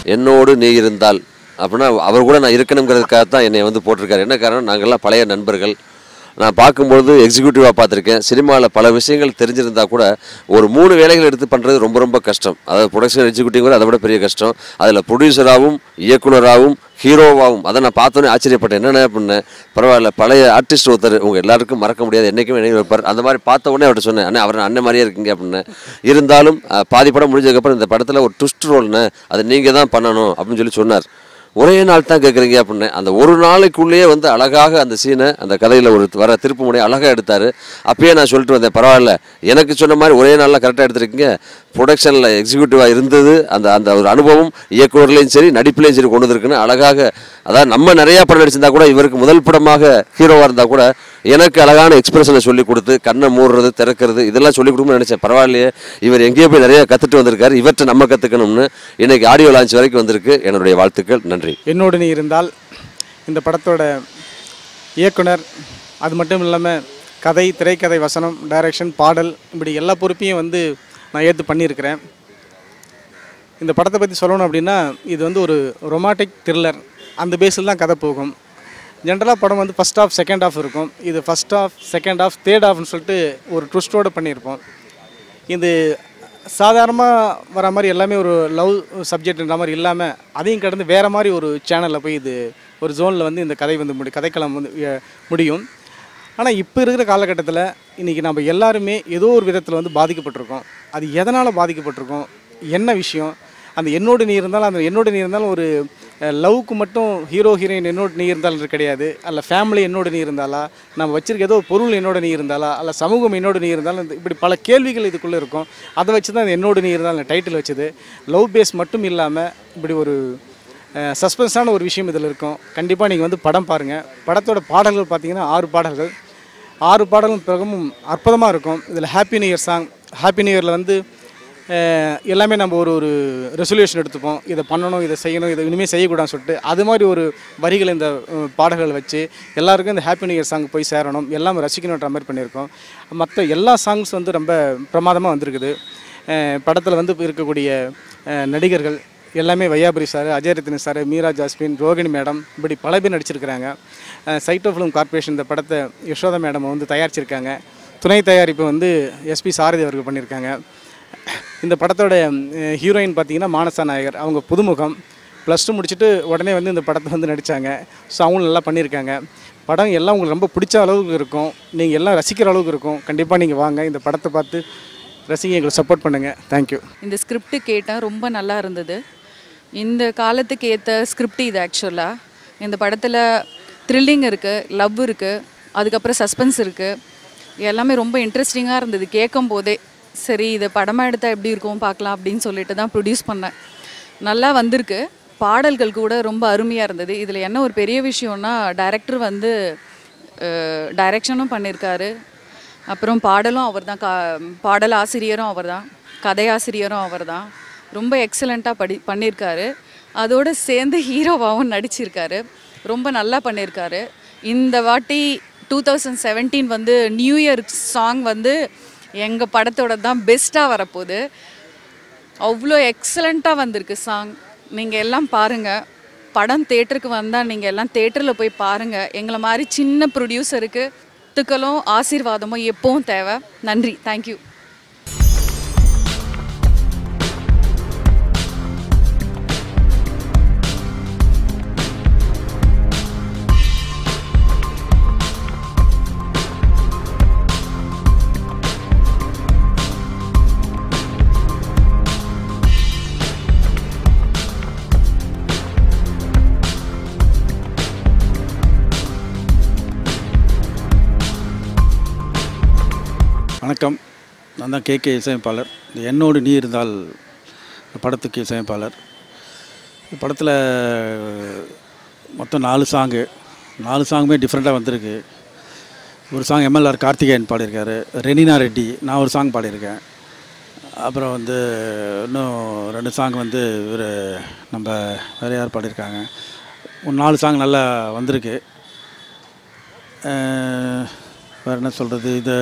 என்னோடு நீ இருந்தால் அப்படின்னா அவர் கூட நான் இருக்கணுங்கிறதுக்காக தான் என்னை வந்து போட்டிருக்காரு என்ன காரணம் நாங்கள்லாம் பழைய நண்பர்கள் நான் பார்க்கும்பொழுது எக்ஸிக்யூட்டிவாக பார்த்துருக்கேன் சினிமாவில் பல விஷயங்கள் தெரிஞ்சிருந்தா கூட ஒரு மூணு வேலைகள் எடுத்து பண்ணுறது ரொம்ப ரொம்ப கஷ்டம் அதாவது ப்ரொடக்ஷன் எக்ஸிக்யூட்டிவ் அதை விட பெரிய கஷ்டம் அதில் ப்ரொடியூசராகவும் இயக்குனராகவும் ஹீரோவாகவும் அதை நான் பார்த்தோன்னே ஆச்சரியப்பட்டேன் என்னென்ன பண்ணேன் பரவாயில்ல பழைய ஆர்டிஸ்ட் ஒருத்தர் உங்கள் எல்லாருக்கும் மறக்க முடியாது என்றைக்கும் நினைவு வைப்பார் அந்த மாதிரி பார்த்த உடனே அவர்கிட்ட சொன்னேன் அண்ணே அவர் அண்ணன் மாதிரியே இருக்கீங்க அப்படின்னு இருந்தாலும் அஹ், பாதி படம் முடிஞ்சதுக்கப்புறம் இந்த படத்தில் ஒரு ட்விஸ்ட் ரோல்னு அது நீங்கள் தான் பண்ணணும் அப்படின்னு சொல்லி சொன்னார் ஒரே நாள் தான் கேட்குறீங்க அப்படின்னு அந்த ஒரு நாளைக்குள்ளேயே வந்து அழகாக அந்த சீனை அந்த கதையில் ஒரு வர திருப்பு முறையை அழகாக எடுத்தார் அப்பயே நான் சொல்லிட்டு வந்தேன் பரவாயில்ல எனக்கு சொன்ன மாதிரி ஒரே நாளில் கரெக்டாக எடுத்திருக்கீங்க ப்ரொடக்ஷனில் எக்ஸிக்யூட்டிவாக இருந்தது அந்த அந்த ஒரு அனுபவம் இயக்குனர்லையும் சரி நடிப்புலையும் சரி கொண்டு வந்திருக்குன்னு அழகாக அதாவது நம்ம நிறையா படம் நடிச்சிருந்தா கூட இவருக்கு முதல் படமாக ஹீரோவாக இருந்தால் கூட எனக்கு அழகான எக்ஸ்பிரஷனை சொல்லி கொடுத்து கண்ணை மூடுறது திறக்கிறது இதெல்லாம் சொல்லி கொடுக்கணும்னு நினச்சேன் பரவாயில்லையே இவர் எங்கேயோ போய் நிறைய கற்றுட்டு வந்திருக்காரு இவர்கிட்ட நம்ம கற்றுக்கணும்னு இன்னைக்கு ஆடியோ லான்ச் வரைக்கும் வந்திருக்கு என்னுடைய வாழ்த்துக்கள் நன்றி என்னோடு நீ இருந்தால் இந்த படத்தோட இயக்குனர் அது மட்டும் இல்லாமல் கதை திரைக்கதை வசனம் டைரக்ஷன் பாடல் இப்படி எல்லா பொறுப்பையும் வந்து நான் ஏற்று பண்ணியிருக்கிறேன் இந்த படத்தை பற்றி சொல்லணும் அப்படின்னா இது வந்து ஒரு ரொமாட்டிக் த்ரில்லர் அந்த பேஸில் தான் கதை போகும் ஜென்ரலாக படம் வந்து ஃபஸ்ட் ஆஃப் செகண்ட் ஆஃப் இருக்கும் இது first half second half third ஆஃப்னு சொல்லிட்டு ஒரு ட்விஸ்ட்டோடு பண்ணியிருப்போம் இது சாதாரணமாக வர மாதிரி எல்லாமே ஒரு லவ் சப்ஜெக்ட்ன்ற மாதிரி இல்லாமல் அதையும் கடந்து வேறு மாதிரி ஒரு சேனலில் போய் இது ஒரு ஜோனில் வந்து இந்த கதை வந்து முடி கதைக்களம் வந்து எ- முடியும் ஆனால் இப்போ இருக்கிற காலகட்டத்தில் இன்றைக்கி நம்ம எல்லாருமே ஏதோ ஒரு விதத்தில் வந்து பாதிக்கப்பட்டிருக்கோம் அது எதனால் பாதிக்கப்பட்டிருக்கோம் என்ன விஷயம் அந்த என்னோடு நீ இருந்தாலும் அந்த என்னோடு நீ இருந்தாலும் ஒரு லவ்க்கு மட்டும் ஹீரோ ஹீரோயின் என்னோட நீ இருந்தாலும் கிடையாது அல்ல ஃபேமிலி என்னோட நீ இருந்தாலா நம்ம வச்சிருக்க ஏதோ ஒரு பொருள் என்னோட நீ இருந்தாலா அல்ல சமூகம் என்னோட நீ இருந்தாலும் இந்த- இப்படி பல கேள்விகள் இதுக்குள்ளே இருக்கும் அதை வச்சு தான் என்னோட நீ இருந்தாலும் டைட்டில் வச்சது லவ் பேஸ் மட்டும் இல்லாமல் இப்படி ஒரு சஸ்பென்ஸான ஒரு விஷயம் இதில் இருக்கும் கண்டிப்பாக நீங்கள் வந்து படம் பாருங்கள் படத்தோட பாடல்கள் பார்த்தீங்கன்னா ஆறு பாடல்கள் ஆறு பாடலும் பிறகும் அற்புதமாக இருக்கும் இதில் happy new year song happy new இயரில் வந்து அஹ், எல்லாமே நம்ம ஒரு ஒரு ரெசல்யூஷன் எடுத்துப்போம் இதை பண்ணணும் இதை செய்யணும் இதை இனிமேல் செய்யக்கூடாதுன்னு சொல்லிட்டு அது மாதிரி ஒரு வரிகள் இந்த அஹ், பாடல்கள் வச்சு எல்லாருக்கும் இந்த ஹாப்பி நியூ இயர் சாங் போய் சேரணும் எல்லாம் ரசிக்கணுன்ற மாதிரி பண்ணியிருக்கோம் மற்ற எல்லா சாங்ஸ் வந்து ரொம்ப பிரமாதமாக வந்திருக்குது படத்தில் வந்து இருக்கக்கூடிய அஹ், நடிகர்கள் எல்லாமே Vaiyapuri sir Ajay Rathini sir Meera Jasmine Rohini madam இப்படி பல பேர் நடிச்சிருக்கிறாங்க சைட்டோ ஃபிலிம் கார்ப்பரேஷன் இந்த படத்தை யசோதா மேடம் வந்து தயாரிச்சிருக்காங்க துணை தயாரிப்பு வந்து எஸ்பி சாரதி அவர்கள் பண்ணியிருக்காங்க இந்த படத்தோட ஹீரோயின் பார்த்தீங்கன்னா மானசா நாயகர் அவங்க புதுமுகம் ப்ளஸ் டூ முடிச்சுட்டு உடனே வந்து இந்த படத்தை வந்து நடித்தாங்க ஸோ அவங்களும் நல்லா பண்ணியிருக்காங்க படம் எல்லாம் உங்களுக்கு ரொம்ப பிடிச்ச அளவுக்கு இருக்கும் நீங்கள் எல்லாம் ரசிக்கிற அளவுக்கு இருக்கும் கண்டிப்பாக நீங்கள் வாங்க இந்த படத்தை பார்த்து ரசிங்க எங்களுக்கு சப்போர்ட் பண்ணுங்கள் தேங்க்யூ இந்த ஸ்கிரிப்ட் கேட்டேன் ரொம்ப நல்லா இருந்தது இந்த காலத்துக்கு ஏற்ற ஸ்கிரிப்ட் இது ஆக்சுவலாக இந்த படத்தில் த்ரில்லிங் இருக்குது லவ் இருக்குது அதுக்கப்புறம் சஸ்பென்ஸ் இருக்குது எல்லாமே ரொம்ப இன்ட்ரெஸ்டிங்காக இருந்தது கேட்கும் போதே சரி இதை படமாக எடுத்தால் எப்படி இருக்கும் பார்க்கலாம் அப்படின்னு சொல்லிட்டு தான் ப்ரொடியூஸ் பண்ணேன் நல்லா வந்திருக்கு பாடல்கள் கூட ரொம்ப அருமையாக இருந்தது இதில் என்ன ஒரு பெரிய விஷயம்னா டைரக்டர் வந்து டைரக்ஷனும் பண்ணியிருக்காரு அப்புறம் பாடலும் அவர் தான் கா பாடல் ஆசிரியரும் அவர் தான் கதையாசிரியரும் அவர் தான் ரொம்ப எக்ஸலண்ட்டாக படி பண்ணியிருக்காரு அதோடு சேர்ந்து ஹீரோவாகவும் நடிச்சிருக்காரு ரொம்ப நல்லா பண்ணியிருக்காரு இந்த வாட்டி டூ தௌசண்ட் செவன்டீன் வந்து நியூ இயர் சாங் வந்து எங்கள் படத்தோட தான் பெஸ்ட்டாக வரப்போகுது அவ்வளோ எக்ஸலண்ட்டாக வந்திருக்கு சாங் நீங்கள் எல்லாம் பாருங்கள் படம் தேட்டருக்கு வந்தால் நீங்கள் எல்லாம் தேட்டரில் போய் பாருங்கள் எங்களை மாதிரி சின்ன ப்ரொடியூசருக்கு துக்களும் ஆசீர்வாதமும் எப்பவும் தேவை நன்றி தேங்க்யூ வணக்கம் நான் தான் கேகே இசையமைப்பாளர் இந்த என்னோடு நீ இருந்தால் இந்த படத்துக்கு இசையமைப்பாளர் இந்த படத்தில் மொத்தம் நாலு சாங்கு நாலு சாங்குமே டிஃப்ரெண்ட்டாக வந்திருக்கு ஒரு சாங் எம்எல்ஆர் கார்த்திகேயன் பாடியிருக்காரு ரெனினா ரெட்டி நான் ஒரு சாங் பாடியிருக்கேன் அப்புறம் வந்து இன்னும் ரெண்டு சாங் வந்து இவர் நம்ம வேறு யார் பாடியிருக்காங்க ஒரு நாலு சாங் நல்லா வந்திருக்கு அஹ், வேறு என்ன சொல்கிறது இது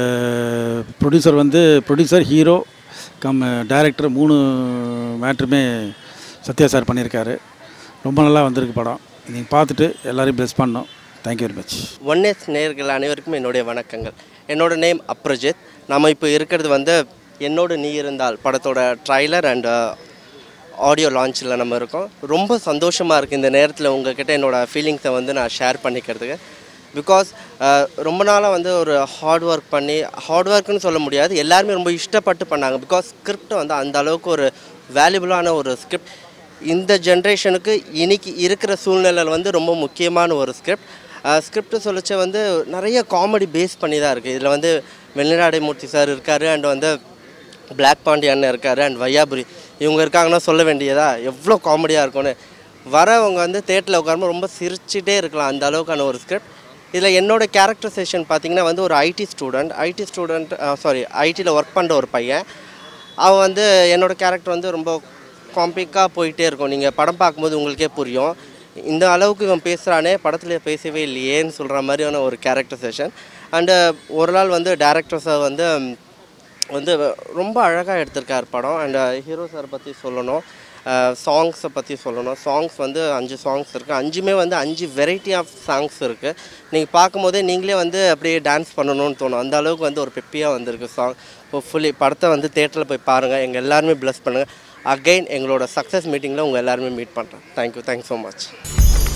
ப்ரொடியூசர் வந்து ப்ரொடியூசர் ஹீரோ கம் டைரக்டர் மூணு மேட்ருமே சத்யா சார் பண்ணியிருக்காரு ரொம்ப நல்லா வந்திருக்கு படம் நீங்கள் பார்த்துட்டு எல்லாரையும் ப்ளெஸ் பண்ணோம் thank you very much one S நேயர்கள் அனைவருக்கும் என்னுடைய வணக்கங்கள் என்னோட நேம் அப்ரஜித் நம்ம இப்போ இருக்கிறது வந்து என்னோட நீ இருந்தால் படத்தோட ட்ரைலர் அண்ட் ஆடியோ லான்ச்சில் நம்ம இருக்கோம் ரொம்ப சந்தோஷமாக இருக்குது இந்த நேரத்தில் உங்ககிட்ட என்னோடய ஃபீலிங்ஸை வந்து நான் ஷேர் பண்ணிக்கிறதுக்கு பிகாஸ் ரொம்ப நாளாக வந்து ஒரு ஹார்ட் ஒர்க் பண்ணி ஹார்ட் ஒர்க்னு சொல்ல முடியாது எல்லாருமே ரொம்ப இஷ்டப்பட்டு பண்ணாங்க பிகாஸ் ஸ்கிரிப்ட் வந்து அந்த அளவுக்கு ஒரு வேல்யூபிளான ஒரு ஸ்கிரிப்ட் இந்த ஜென்ரேஷனுக்கு இன்னைக்கு இருக்கிற சூழ்நிலையில் வந்து ரொம்ப முக்கியமான ஒரு ஸ்கிரிப்ட் ஸ்கிரிப்ட் சொல்லிச்ச வந்து நிறைய காமெடி பேஸ் பண்ணி தான் இருக்குது இதில் வந்து வெள்ளிநாடை மூர்த்தி சார் இருக்கார் அண்ட் வந்து பிளாக் பாண்டி அண்ணன் இருக்கார் அண்ட் வையாபுரி இவங்க இருக்காங்கன்னா சொல்ல வேண்டியதா எவ்வளோ காமெடியாக இருக்கும்னு வரவங்க வந்து தேட்டரில் உட்காரும்போது ரொம்ப சிரிச்சிட்டே இருக்கலாம் அந்த அளவுக்கான ஒரு ஸ்கிரிப்ட் இதில் என்னோட கேரக்டரைசேஷன் பார்த்தீங்கன்னா வந்து ஒரு IT student IT student sorry ஐடியில் ஒர்க் பண்ணுற ஒரு பையன் அவன் வந்து என்னோட கேரக்டர் வந்து ரொம்ப காம்பிக்காக போயிட்டே இருக்கும் நீங்கள் படம் பார்க்கும்போது உங்களுக்கே புரியும் இந்த அளவுக்கு இவன் பேசுகிறானே படத்தில் பேசவே இல்லையேன்னு சொல்கிற மாதிரியான ஒரு கேரக்டர் செஷன் அண்டு ஒரு நாள் வந்து டேரக்டர் சார் வந்து வந்து ரொம்ப அழகாக எடுத்திருக்கார் படம் அண்ட் ஹீரோ சார் பற்றி சொல்லணும் சாங்ஸை பற்றி சொல்லணும் சாங்ஸ் வந்து அஞ்சு சாங்ஸ் இருக்குது அஞ்சுமே வந்து அஞ்சு வெரைட்டி ஆஃப் சாங்ஸ் இருக்குது நீங்கள் பார்க்கும்போதே நீங்களே வந்து அப்படியே டான்ஸ் பண்ணணும்னு தோணும் அந்த அளவுக்கு வந்து ஒரு பெப்பியாக வந்திருக்கு சாங் ஃபுல்லி படத்தை வந்து தேட்டரில் போய் பாருங்கள் எங்கள் எல்லாருமே ப்ளஸ் பண்ணுங்கள் அகைன் எங்களோட சக்ஸஸ் மீட்டிங்கில் உங்கள் எல்லாருமே மீட் பண்ணுறேன் தேங்க்யூ தேங்க்ஸ் ஸோ மச்